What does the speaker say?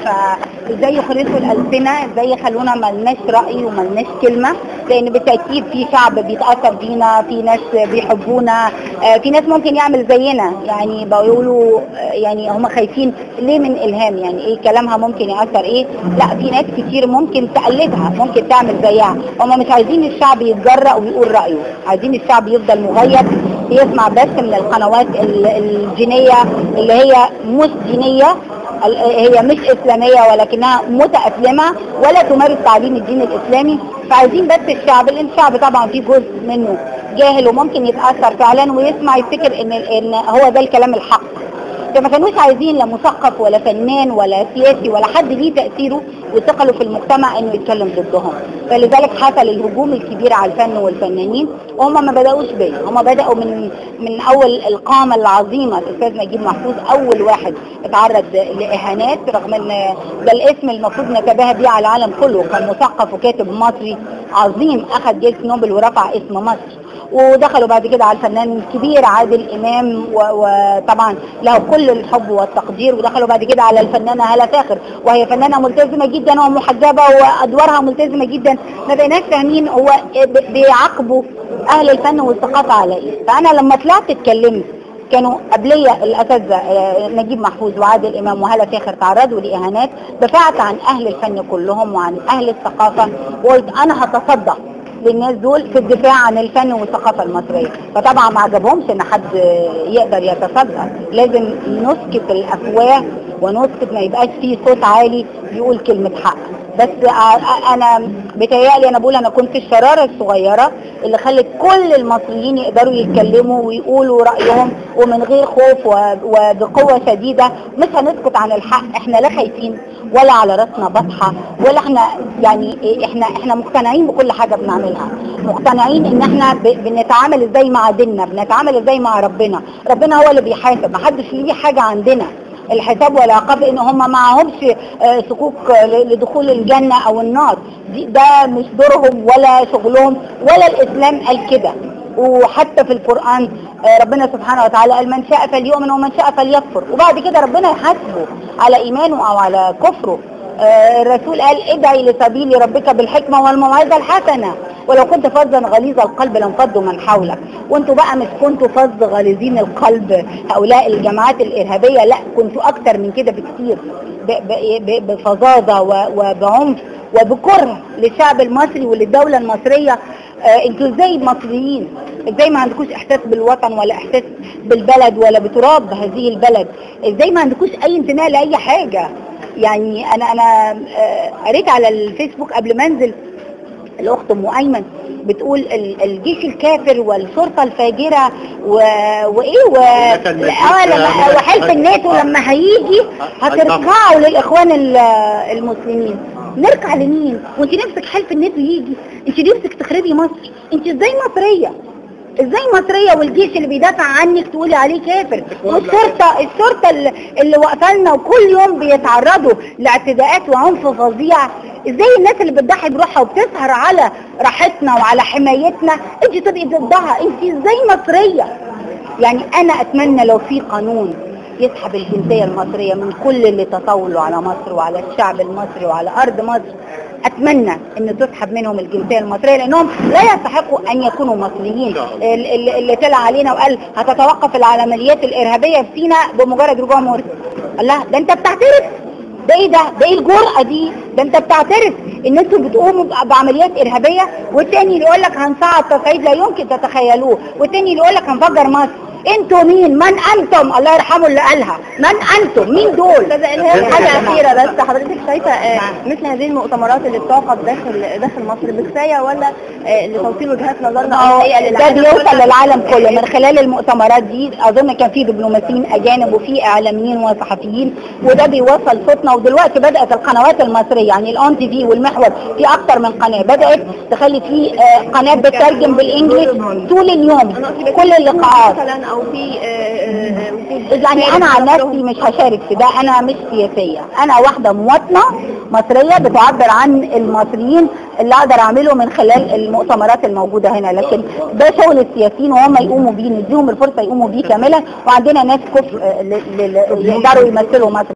فازاي يخرسوا الالسنه ازاي يخلونا ملناش راي وملناش كلمه لان بالتاكيد في شعب بيتاثر بينا في ناس بيحبونا آه، في ناس ممكن يعمل زينا يعني بيقولوا آه، يعني هم خايفين ليه من الهام يعني ايه كلامها ممكن ياثر ايه لا في ناس كتير ممكن تقلدها ممكن تعمل زيها هم مش عايزين الشعب يتجرأ ويقول رايه عايزين الشعب يفضل مغيب يسمع بس من القنوات ال- الدينيه اللي هي مش دينيه ال- هي مش اسلاميه ولكنها متاسلمه ولا تمارس تعليم الدين الاسلامي فعايزين بس الشعب لان الشعب طبعا فيه جزء منه جاهل وممكن يتاثر فعلا ويسمع يفتكر ان ان هو ده الكلام الحق فما كانوش عايزين لا مثقف ولا فنان ولا سياسي ولا حد ليه تاثيره وثقله في المجتمع انه يتكلم ضدهم فلذلك حصل الهجوم الكبير على الفن والفنانين وهم ما بداوش بيا هم بداوا من من اول القامه العظيمه الاستاذ نجيب محفوظ اول واحد اتعرض لاهانات رغم ان ده الاسم المفروض نتباهى بيه على العالم كله كان مثقف وكاتب مصري عظيم اخذ جائزه نوبل ورفع اسم مصر ودخلوا بعد كده على الفنان الكبير عادل امام و- وطبعا له كل الحب والتقدير ودخلوا بعد كده على الفنانه هاله فاخر وهي فنانه ملتزمه جدا ومحجبه وادوارها ملتزمه جدا ما بقيناش فاهمين هو ب- بيعاقبوا اهل الفن والثقافه على ايه فانا لما طلعت اتكلمت كانوا قبلية الأساتذة آه، نجيب محفوظ وعادل إمام وهلا فاخر تعرضوا لإهانات دفعت عن أهل الفن كلهم وعن أهل الثقافة وقلت أنا هتصدى للناس دول في الدفاع عن الفن والثقافة المصرية فطبعا ما عجبهمش ان حد يقدر يتصدى لازم نسكت الافواه ونسكت ما يبقاش فيه صوت عالي يقول كلمة حق بس ع- انا بتهيألي انا بقول انا كنت الشرارة الصغيرة اللي خلت كل المصريين يقدروا يتكلموا ويقولوا رأيهم ومن غير خوف و- وبقوة شديدة مش هنسكت عن الحق احنا لا خايفين ولا على راسنا بطحة ولا احنا يعني إيه، احنا احنا مقتنعين بكل حاجة بنعملها مقتنعين ان احنا ب- بنتعامل ازاي مع ديننا بنتعامل ازاي مع ربنا ربنا هو اللي بيحاسب محدش ليه حاجة عندنا الحساب والعقاب ان هم معهمش آه، صكوك آه، لدخول الجنة او النار دي ده مش دورهم ولا شغلهم ولا الاسلام قال كده وحتى في القرآن آه، ربنا سبحانه وتعالى قال من شاء فليؤمن ومن شاء فليكفر وبعد كده ربنا يحاسبه على ايمانه او على كفره آه، الرسول قال ادعي لسبيل ربك بالحكمة والموعظة الحسنة ولو كنت فظا غليظ القلب لانفضوا من حولك وانتوا بقى مش كنتوا فظ غليظين القلب هؤلاء الجماعات الارهابيه لا كنتوا اكتر من كده بكتير ب- ب- ب- بفظاظه و- وبعنف وبكره للشعب المصري وللدوله المصريه آه انتوا ازاي مصريين ازاي ما عندكوش احساس بالوطن ولا احساس بالبلد ولا بتراب هذه البلد ازاي ما عندكوش اي انتماء لاي حاجه يعني انا انا آه، قريت على الفيسبوك قبل ما انزل الاخت ام ايمن بتقول ال- الجيش الكافر والشرطه الفاجره و... وايه و... كان اه لما وحلف الناتو لما هيجي هتركعوا للاخوان ال- المسلمين نركع لمين وانت نفسك حلف الناتو يجي انت نفسك تخربي مصر انت ازاي مصريه ازاي مصريه والجيش اللي بيدافع عنك تقولي عليه كافر والشرطه الشرطه اللي, اللي واقفه لنا وكل يوم بيتعرضوا لاعتداءات وعنف فظيع ازاي الناس اللي بتضحي بروحها وبتسهر على راحتنا وعلى حمايتنا انت تبقي ضدها انت ازاي مصريه يعني انا اتمنى لو في قانون يسحب الجنسيه المصريه من كل اللي تطاولوا على مصر وعلى الشعب المصري وعلى ارض مصر اتمنى ان تسحب منهم الجنسيه المصريه لانهم لا يستحقوا ان يكونوا مصريين ال- ال- اللي طلع علينا وقال هتتوقف العمليات الارهابيه في سيناء بمجرد رجوع مرسي الله ده انت بتعترف ده ايه ده ده ايه الجرأة دي ده انت بتعترف ان انتوا بتقوموا ب- بعمليات ارهابية والتاني اللي يقول لك هنصعد تصعيد لا يمكن تتخيلوه والتاني اللي يقول لك هنفجر مصر انتوا مين من انتم الله يرحمه اللي قالها من انتم مين دول استاذه الهام حاجه اخيره بس حضرتك شايفه آه، مثل هذه المؤتمرات اللي بتعقد داخل داخل مصر بكفايه ولا آه، لتوصيل وجهات نظرنا أهو الحقيقه ده للعالم بيوصل كله؟ للعالم كله من خلال المؤتمرات دي اظن كان في دبلوماسيين اجانب وفي اعلاميين وصحفيين وده بيوصل صوتنا ودلوقتي بدات القنوات المصريه يعني الاون تي في والمحور في اكتر من قناه بدات تخلي في آه، قناه بتترجم بالانجلش طول اليوم كل اللقاءات مثلا او في آه، آه، وجود يعني انا عن نفسي مش هشارك في ده انا مش سياسيه انا واحده مواطنه مصريه بتعبر عن المصريين اللي اقدر اعمله من خلال المؤتمرات الموجوده هنا لكن ده شغل السياسيين وهم يقوموا بيه نديهم الفرصه يقوموا بيه كاملا وعندنا ناس كفء ل- ل- ل- يقدروا يمثلوا مصر